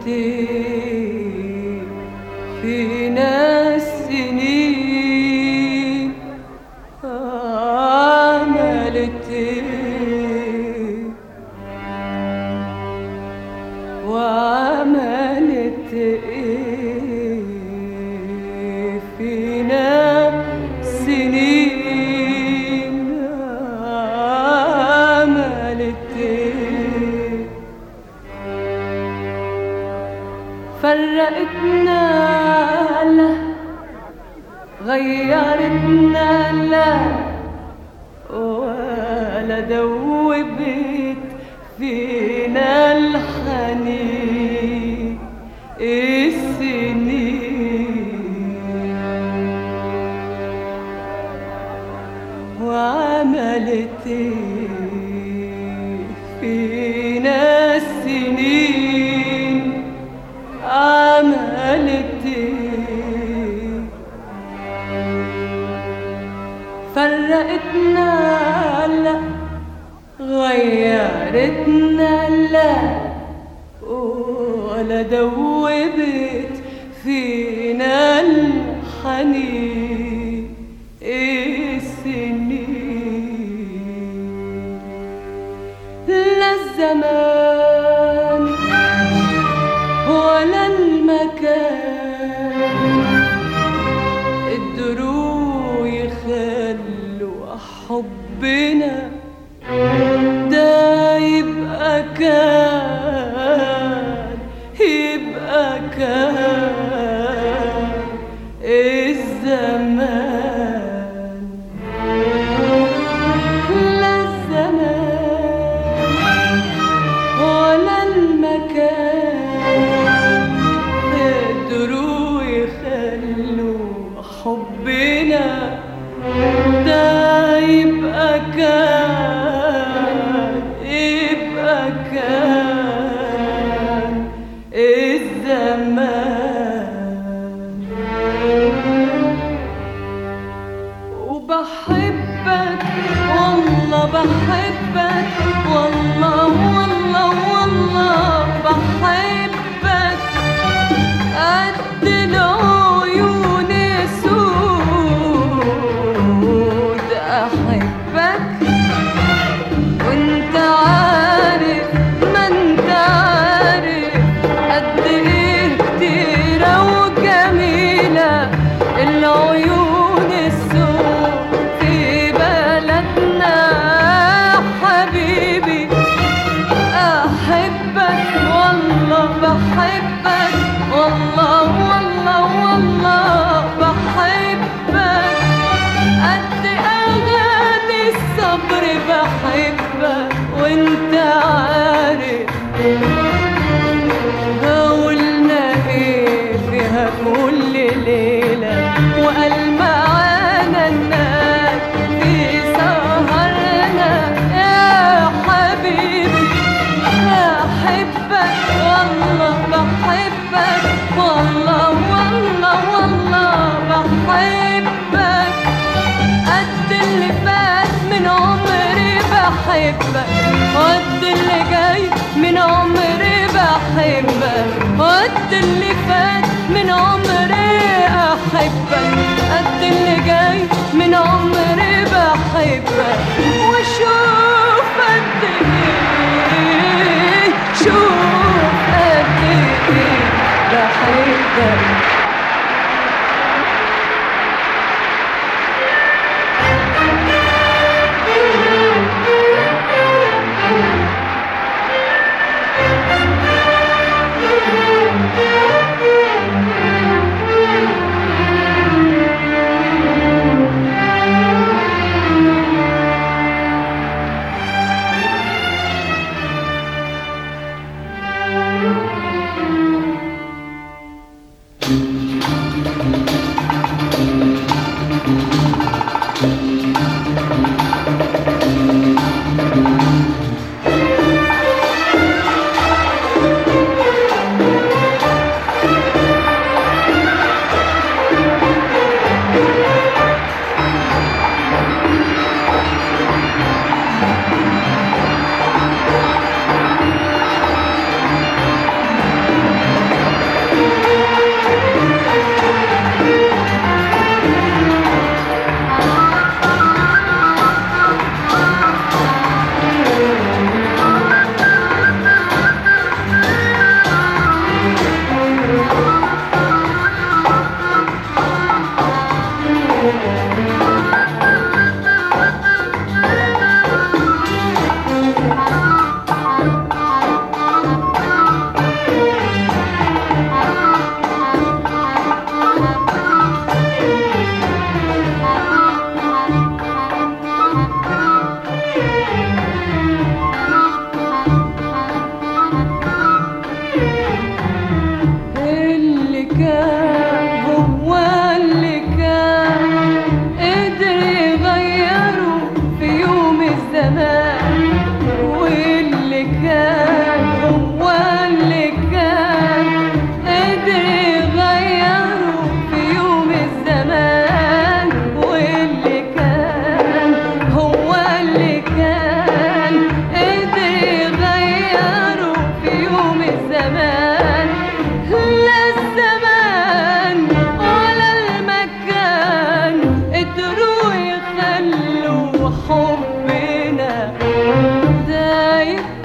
إيه فينا السنين عملت إيه وعملت إيه فينا سنين عملت إيه فرقتنا لا غيرتنا لا ولا دوبت فينا الحنين السنين وعملت إيه فينا السنين عملت إيه فرقتنا لا غيرتنا لا ولا دوبت فينا الحنين السنين لا الزمان ولا المكان قدروا يخلوا حبنا ده يبقى كان يبقى كان الزمان لا الزمان ولا المكان قدروا يخلوا حبنا ده يبقى كان يبقى كان الزمان وبحبك والله بحبك والله والله والله بحبك قد العيون سود احبك وانت عارف ما انت عارف قد ايه كتيرة وجميلة العيون السود في بلدنا حبيبي احبك والله بحبك والله والله والله بحبك قد اغاني الصبر بحبك وانت عارف قولنا ايه فيها كل ليلة وقال معانا الناس في سهرنا يا حبيبي أحبك والله بحبك والله والله والله بحبك قد اللي فات من عمري بحبك قد اللي جاي من عمري بحبك قد اللي فات من عمري أحبك قد اللي جاي من عمري بحبك وشوف قد ايه شوف قد ايه بحبك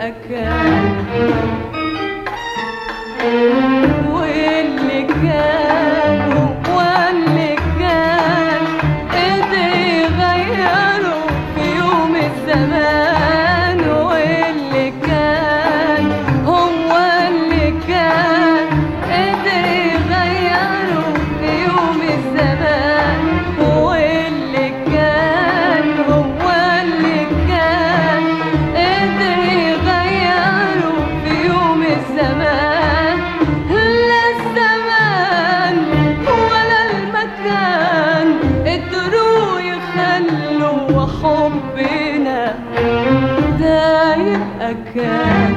يبقى كان واللي كان هو اللي كان قدر يغيره في يوم الزمان واللي كان هو اللي كان قدر يغيره في يوم الزمان واللي كان هو اللي كان قدر يغيره في يوم الزمان لا الزمان ولا المكان قدروا يخلوا حبنا ده يبقى كان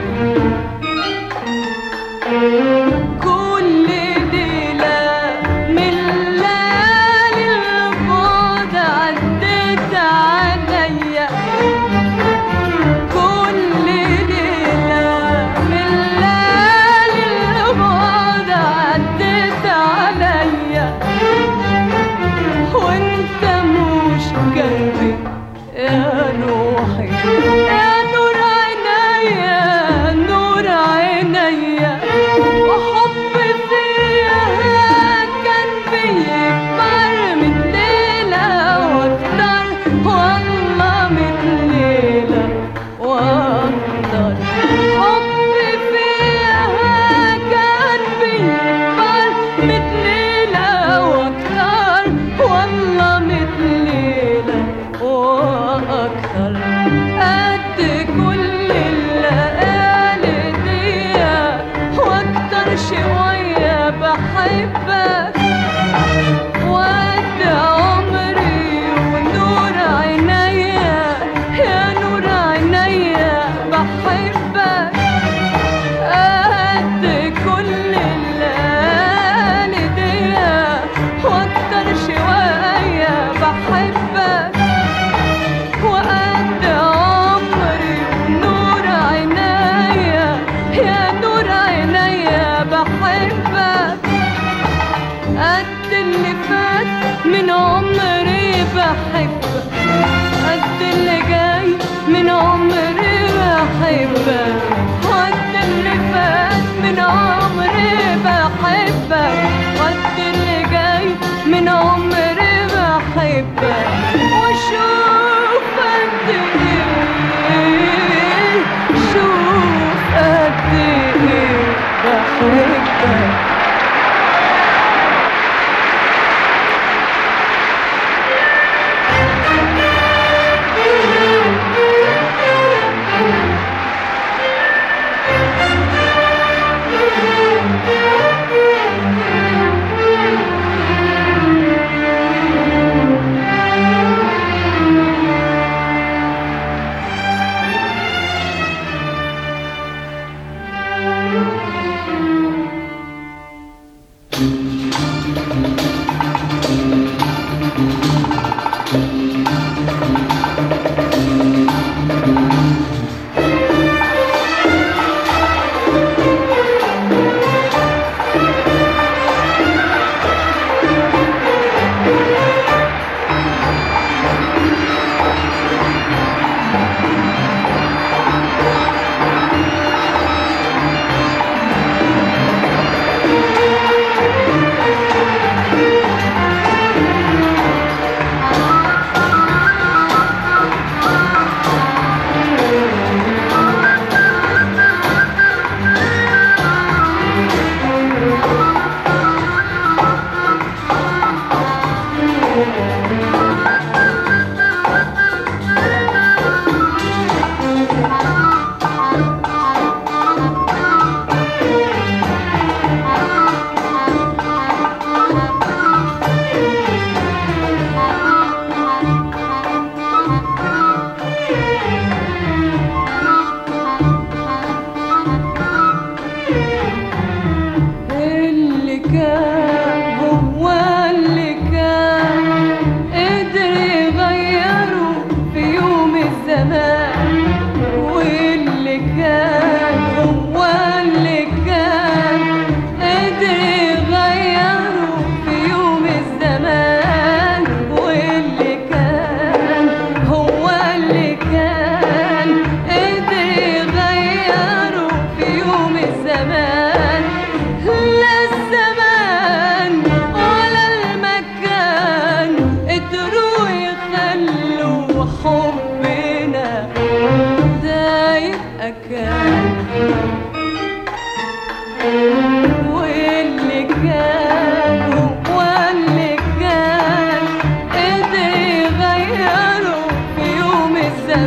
كل ليلة من ليالي البعد عدت عليا كل ليلة من ليالي البعد عدت عليا وانت مش جنبي يا روحي يا نور عينيا نور عينيا وحب فيها كان بيكبر من ليلة واكتر والله من ليلة واكتر حب فيها كان بيكبر من ليلة واكتر والله من ليلة واكتر قد كل الليالي دي واكتر شوية بحبك وقد عمري ونور عينيا يا نور عينيا بحبك قد كل الليالي دي واكتر شوية بحبك وقد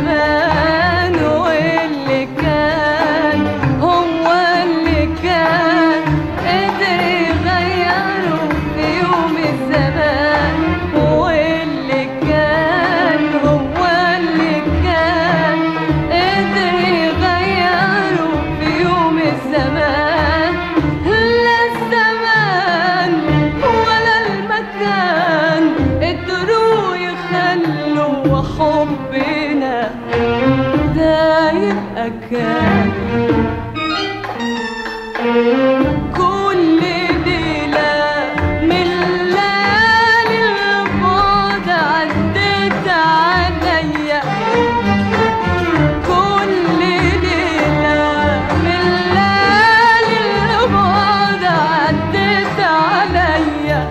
الزمان واللي كان هو اللي كان قدر يغيره في يوم الزمان واللي كان هو اللي كان قدر يغيره في يوم الزمان لا الزمان ولا المكان قدروا يخلوا حبنا ده يبقى كان كل ليلة من ليالي البعد عدت عليا كل ليلة من ليالي البعد عدت عليا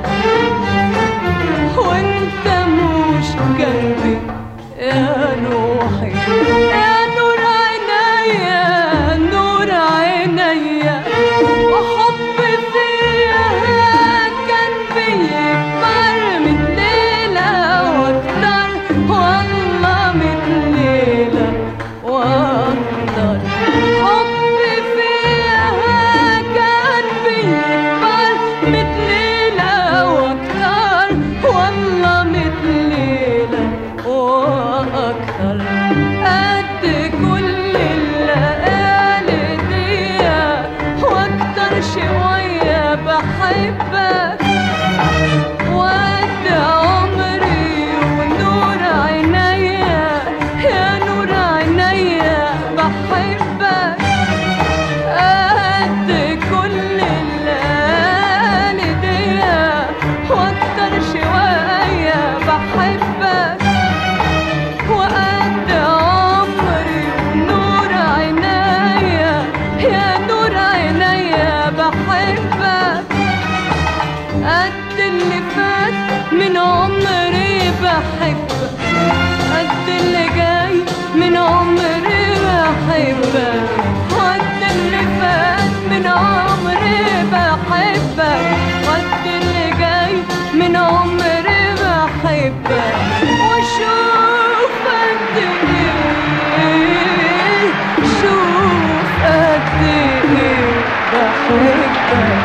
وانت مش جنبي يا روحي يا نور عينيا نور عينيا وحب فيها كان بيكبر من ليلة واكتر والله من ليلة واكتر حب فيها كان بيكبر من ليلة واكتر والله من ليلة واكتر قد كل الليالي دي واكتر شوية بحبك وقد عمري ونور عينيا يا نور عينيا بحبك قد كل الليالي دي واكتر شوية بحبك وقد عمري ونور عينيا يا نور عينيا بحبك قد اللي فات من عمري بحبك قد اللي جاي من عمري بحبك قد اللي فات من عمري بحبك قد اللي جاي من عمري بحبك وشوف قد ايه شوف قد ايه بحبك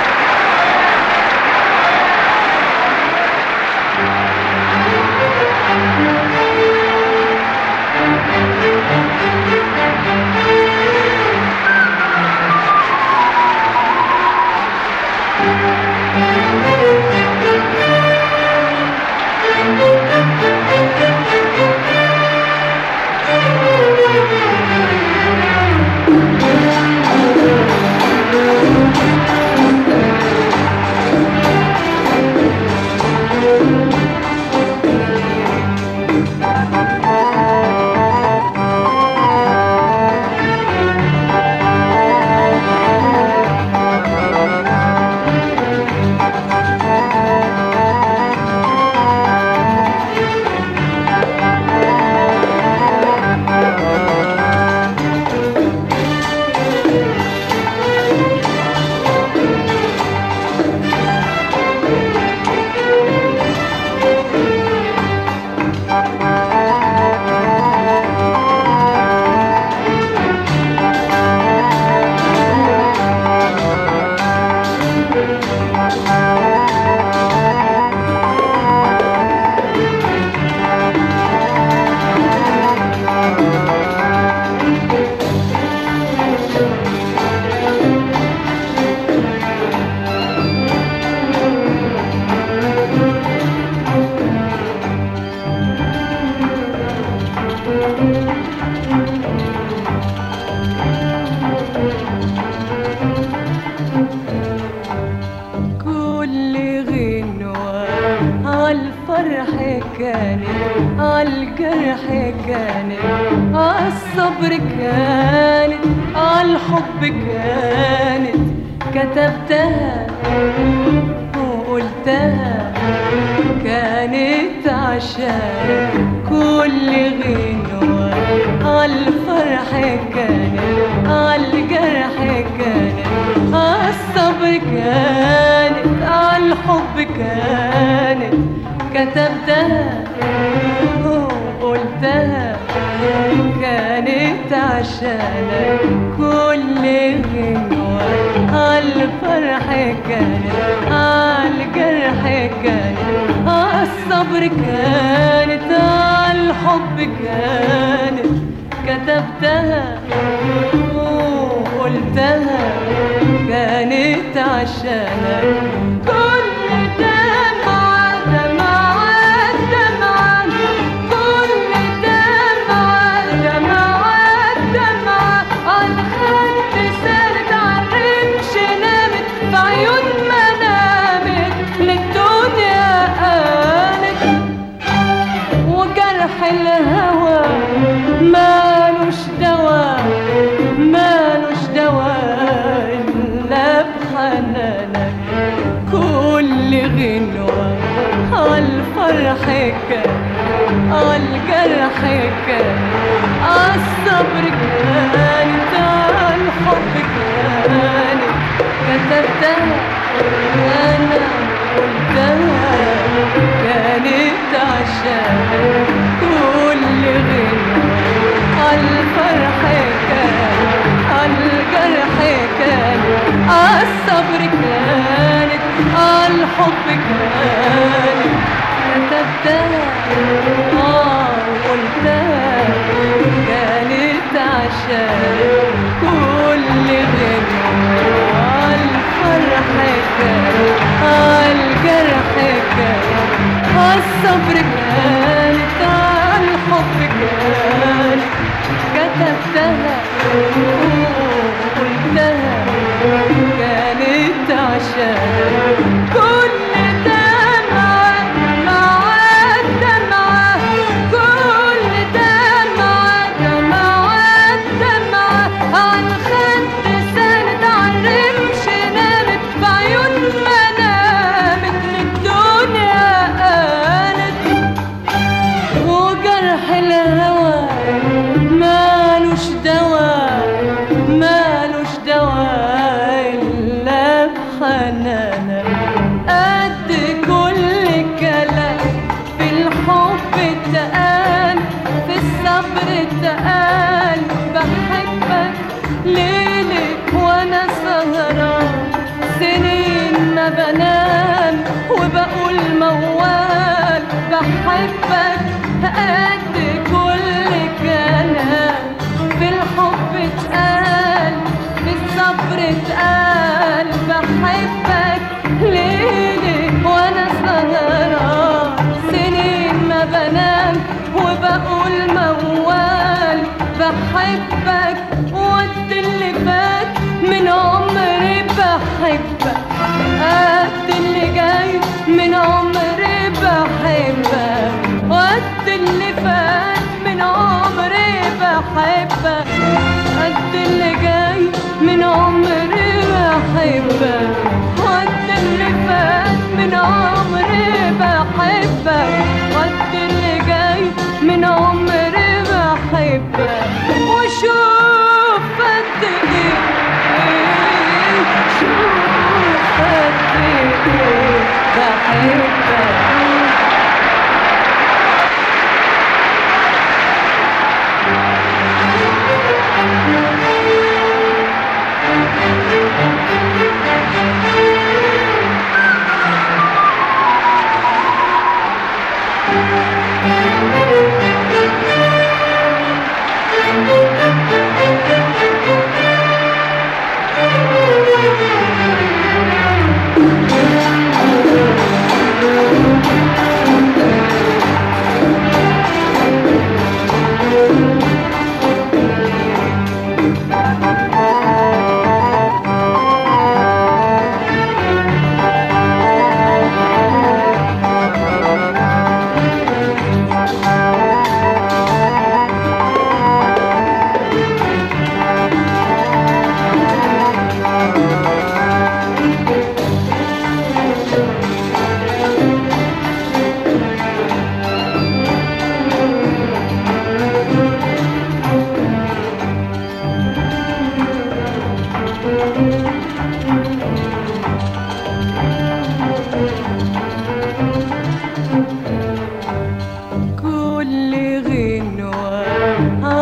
كل غنوة عالفرح كانت عالجرح كانت عالصبر كانت عالحب كانت كتبتها وقلتها كانت عشان كل غنوة عالفرح كانت عالجرح كانت عالصبر كانت عالحب كانت كتبتها وقلتها عشانك كل غنوة عالفرح كانت عالجرح كانت عالصبر كانت عالحب كانت كتبتها وقلتها كانت عشانك كل دمعة دمعة دمعة كل دمعة دمعة دمعة عالخد سالت عالرمش نامت في عيون ما نامت للدنيا قالت وجرح الهوى مالوش دواء مالوش دواء إلا بحنانك كل غنوة عالفرح كان عالجرح كان عالصبر كانت عالحب كانت كتبتها أنا قلتها كانت عشان كل غنوة عالفرح كان عالجرح كان عالصبر كانت عالحب كانت كتبتها آه وقلتها كانت عشان كل غنوة عالفرح كان عالجرح كان عالصبر كانت عالحب كانت كتبتها وقلتها كانت عشان كل دمعة دمعة دمعة كل دمعة دمعة دمعة عن خد سند عن رمش نامت في عيون ما نامت للدنيا قالت وجرح الهوى مالوش دواء مالوش دواء إلا بحنانك قد كل كلام في الحب اتقال في الصبر اتقال بحبك ليلك وانا سهران سنين ما بنام وبقول موال بحبك قد كل كلام في الحب اتقال في الصبر اتقال بحبك ليلي وانا سهران سنين ما بنام وبقول موال بحبك وقت اللي فات من عمري بحبك قد اللي جاي من عمري بحبك وقت اللي فات من عمري بحبك قد اللي جاي من عمري بحبك وقت اللي فات من عمري بحبك وقت اللي جاي من عمري بحبك وشوف قد ايه شوف قد ايه بحبك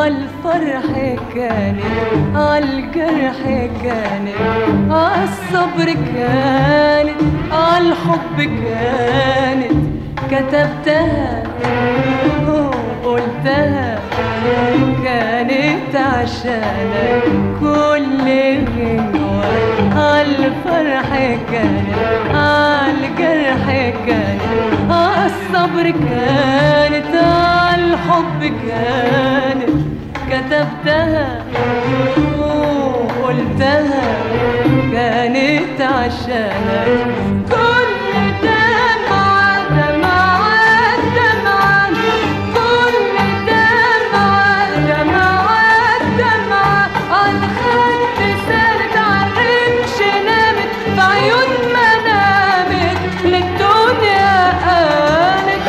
عالفرح كانت عالجرح كانت عالصبر كانت عالحب كانت كتبتها وقلتها كانت عشانك كل غنوة عالفرح كانت عالجرح كانت عالصبر كانت عالحب كانت كتبتها وقلتها كانت عشانك كل دمعة دمعة دمعة كل دمعة دمعة دمعة عالخد سالت عالرمش نامت في عيون ما نامت للدنيا قالت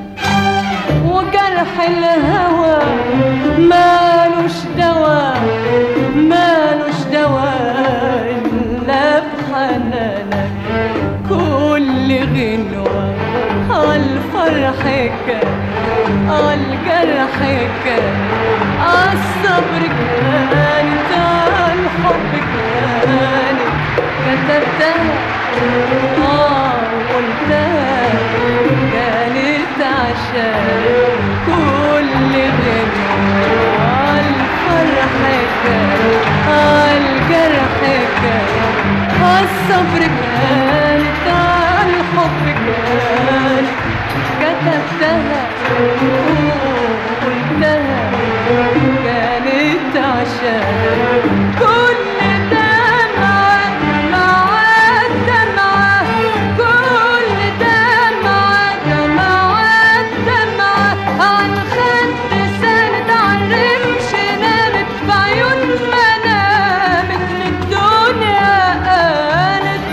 وجرح الهوى مالوش دواء مالوش دواء إلا بحنانك كل غنوة عالفرح كان عالجرح كان عالصبر كانت عالحب كانت كتبتها آه وقلتها كانت عشان كل غنوة عالفرح كان عالجرح كان عالصبر كانت عالحب كانت كتبتها وقلتها كانت عشان كل دمعة دمعة دمعة كل دمعة دمعة دمعة عالخد سالت عالرمش نامت بعيون ما نامت للدنيا قالت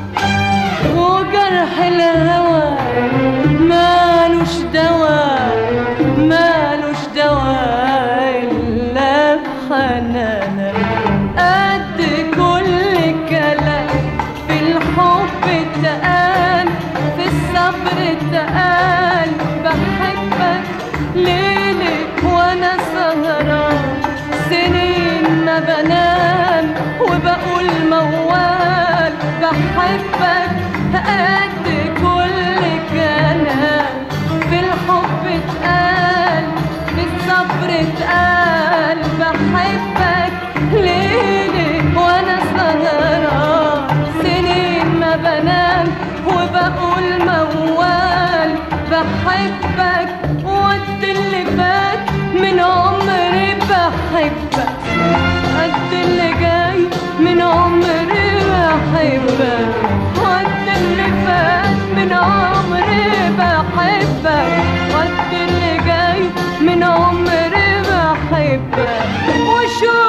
وجرح الهوى مالوش دواء مالوش دواء إلا بحنانك قد كل كلام في الحب اتقال في الصبر اتقال بحبك ليلك وانا سهران سنين ما بنام وبقول موال بحبك قد كل كلام في الحب اتقال في الصبر اتقال بحبك ليلي وانا سهران سنين ما بنام وبقول موال بحبك وقت اللي فات من عمري بحبك قد اللي جاي من عمري بحبك قد اللي فات من عمري بحبك قد اللي جاي من عمري بحبك وشوف